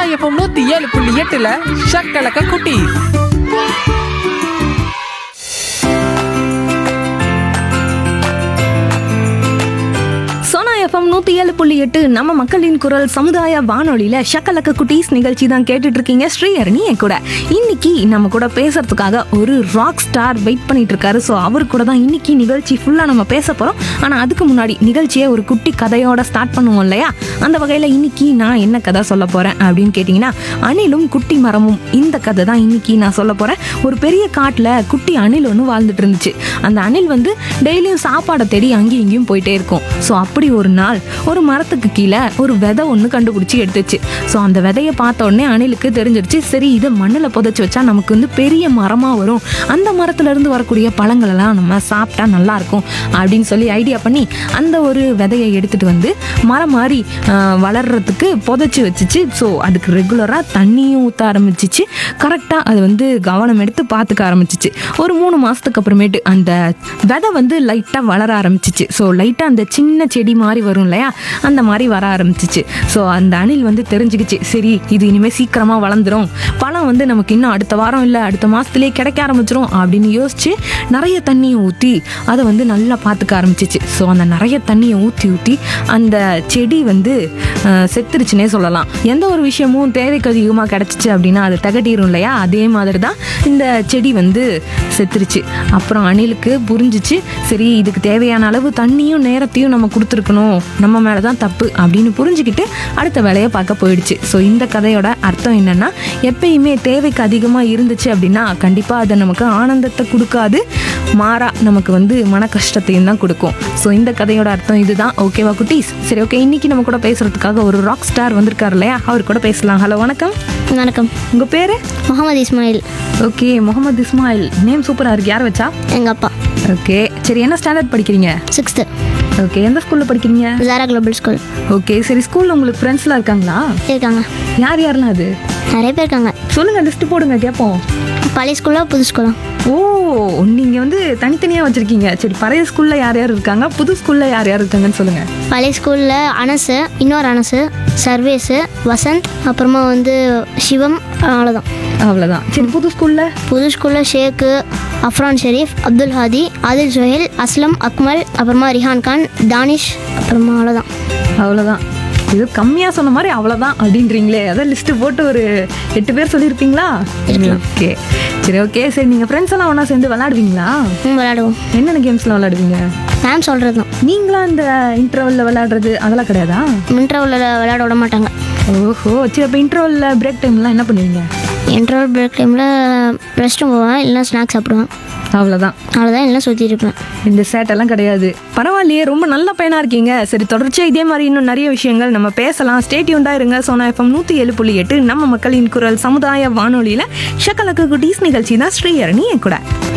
FM நூத்தி ஏழு புள்ளி எட்டுல ஷக்கலக்க குட்டி சோனா எஃப்எம் நூற்றி ஏழு புள்ளி எட்டு நம்ம மக்களின் குரல் சமுதாய வானொலியில் ஷக்கலக்க குட்டீஸ் நிகழ்ச்சி தான் கேட்டுட்டு இருக்கீங்க ஸ்ரீஹரணி என் கூட இன்னைக்கு நம்ம கூட பேசுறதுக்காக ஒரு ராக் ஸ்டார் வெயிட் பண்ணிட்டு இருக்காரு ஸோ அவர் கூட தான் இன்னைக்கு நிகழ்ச்சி ஃபுல்லாக நம்ம பேச போகிறோம் ஆனால் அதுக்கு முன்னாடி நிகழ்ச்சியை ஒரு குட்டி கதையோட ஸ்டார்ட் பண்ணுவோம் இல்லையா அந்த வகையில் இன்னைக்கு நான் என்ன கதை சொல்ல போகிறேன் அப்படின்னு கேட்டிங்கன்னா அணிலும் குட்டி மரமும் இந்த கதை தான் இன்னைக்கு நான் சொல்ல போகிறேன் ஒரு பெரிய காட்டில் குட்டி அணில் ஒன்று வாழ்ந்துட்டு இருந்துச்சு அந்த அணில் வந்து டெய்லியும் சாப்பாடை தேடி அங்கேயும் இங்கேயும் போயிட்டே இருக்கும் ஸோ அப்படி ஒரு நாள் ஒரு மரத்துக்கு கீழே ஒரு விதை ஒன்று கண்டுபிடிச்சி எடுத்துச்சு ஸோ அந்த விதையை பார்த்த உடனே அணிலுக்கு தெரிஞ்சிருச்சு சரி இதை மண்ணில் புதைச்சி வச்சா நமக்கு வந்து பெரிய மரமாக வரும் அந்த மரத்துல இருந்து வரக்கூடிய பழங்கள் எல்லாம் நம்ம சாப்பிட்டா நல்லா இருக்கும் அப்படின்னு சொல்லி ஐடியா பண்ணி அந்த ஒரு விதையை எடுத்துட்டு வந்து மரம் மாதிரி ஆஹ், வளர்றதுக்கு புதைச்சி வச்சுச்சு ஸோ அதுக்கு ரெகுலராக தண்ணியும் ஊற்ற ஆரம்பிச்சிச்சு கரெக்டாக அது வந்து கவனம் எடுத்து பார்த்துக்க ஆரம்பிச்சிச்சு ஒரு மூணு மாதத்துக்கு அப்புறமேட்டு அந்த விதை வந்து லைட்டாக வளர ஆரம்பிச்சிச்சு ஸோ லைட்டாக அந்த சின்ன செடி மாதிரி வரும் இல்லையா அந்த மாதிரி வர ஆரம்பிச்சிச்சு ஸோ அந்த அணில் வந்து தெரிஞ்சுக்கிச்சு சரி இது இனிமேல் சீக்கிரமாக வளர்ந்துரும் பழம் வந்து நமக்கு இன்னும் அடுத்த வாரம் இல்லை அடுத்த மாதத்துலேயே கிடைக்க ஆரம்பிச்சிரும் அப்படின்னு யோசிச்சு நிறைய தண்ணியை ஊற்றி அதை வந்து நல்லா பார்த்துக்க ஆரம்பிச்சிச்சு ஸோ அந்த நிறைய தண்ணியை ஊற்றி ஊற்றி அந்த செடி வந்து அஹ், செத்துருச்சுனே சொல்லலாம் எந்த ஒரு விஷயமும் தேவைக்கு அதிகமாக கிடச்சிச்சு அப்படின்னா அது தகட்டிரும் இல்லையா அதே மாதிரி தான் இந்த செடி வந்து செத்துருச்சு அப்புறம் அணிலுக்கு புரிஞ்சிச்சு சரி இதுக்கு தேவையான அளவு தண்ணியும் நேரத்தையும் நம்ம கொடுத்துருக்கணும் நம்ம மேலே தான் தப்பு அப்படின்னு புரிஞ்சுக்கிட்டு அடுத்த வேலையை பார்க்க போயிடுச்சு ஸோ இந்த கதையோட அர்த்தம் என்னன்னா எப்பயுமே தேவைக்கு அதிகமாக இருந்துச்சு அப்படின்னா கண்டிப்பாக அது நமக்கு ஆனந்தத்தை கொடுக்காது மாறா நமக்கு வந்து மன கஷ்டத்தையும் தான் கொடுக்கும் ஸோ இந்த கதையோட அர்த்தம் இதுதான் ஓகேவா குட்டீஸ் சரி ஓகே இன்னைக்கு நம்ம கூட பேசுறதுக்காக ஒரு ராக் ஸ்டார் வந்திருக்காரு இல்லையா அவர் கூட பேசலாம் ஹலோ வணக்கம் வணக்கம் உங்கள் பேர் முகமது இஸ்மாயில் ஓகே முகமது இஸ்மாயில் நேம் சூப்பராக இருக்கு யார் வச்சா எங்கள் அப்பா ஓகே சரி என்ன ஸ்டாண்டர்ட் படிக்கிறீங்க சிக்ஸ்த்து ஓகே எந்த ஸ்கூலில் படிக்கிறீங்க ஜாரா குளோபல் ஸ்கூல் ஓகே சரி ஸ்கூலில் உங்களுக்கு ஃப்ரெண்ட்ஸ்லாம் இருக்காங்களா இருக்காங்க யார் யாரெல்லாம் அது நிறைய பேர் இருக்காங்க சொல்லுங்கள் லிஸ்ட் போடுங்க கேட்போம் பழைய ஸ்கூலா புது ஸ்கூலா ஓ நீங்கள் வந்து தனித்தனியாக வச்சுருக்கீங்க சரி பழைய ஸ்கூலில் யார் யார் இருக்காங்க புது ஸ்கூலில் யார் யார் இருக்காங்கன்னு சொல்லுங்கள் பழைய ஸ்கூலில் அனசு இன்னொரு அனசு சர்வேஸு வசந்த் அப்புறமா வந்து சிவம் அவ்வளோதான் அவ்வளோதான் சரி புது ஸ்கூலில் புது ஸ்கூலில் ஷேக்கு அஃப்ரான் ஷெரீஃப் அப்துல் ஹாதி ஆதில் சுஹேல் அஸ்லம் அக்மல் அப்புறமா ரிஹான் கான் தானிஷ் அப்புறமா அவ்வளோதான் அவ்வளோதான் இது கம்மியாக சொன்ன மாதிரி அவ்வளோதான் அப்படின்றீங்களே அதான் லிஸ்ட்டு போட்டு ஒரு எட்டு பேர் சொல்லியிருப்பீங்களா ஓகே சரி ஓகே சரி நீங்கள் ஃப்ரெண்ட்ஸ் எல்லாம் ஒன்றா சேர்ந்து விளாடுவீங்களா ம் விளையாடுவோம் என்னென்ன கேம்ஸ்லாம் விளாடுவீங்க மேம் சொல்கிறது தான் நீங்களா இந்த இன்டர்வலில் விளையாடுறது அதெல்லாம் கிடையாதா இன்டர்வலில் விளையாட விட மாட்டாங்க ஓஹோ சரி அப்போ இன்டர்வலில் பிரேக் டைம்லாம் என்ன பண்ணுவீங்க இன்டர்வல் பிரேக் டைமில் ரெஸ்ட் ரூம் போவேன் இல்லைனா ஸ்நாக்ஸ் சாப்பிடுவேன் அவ்வளோதான் அவ்வளோதான் இல்லைனா சுற்றிட்டு இருப்பேன் இந்த சேட்டெல்லாம் கிடையாது பரவாயில்லையே ரொம்ப நல்ல பையனாக இருக்கீங்க சரி தொடர்ச்சியாக இதே மாதிரி இன்னும் நிறைய விஷயங்கள் நம்ம பேசலாம் ஸ்டேட்யூண்டாக இருங்க சோனா எஃப்எம் நூற்றி ஏழு புள்ளி எட்டு நம்ம மக்களின் குரல் சமுதாய வானொலியில் ஷக்கலக்கு குட்டீஸ் நிகழ்ச்சி தான் ஸ்ரீஹரணி என் கூட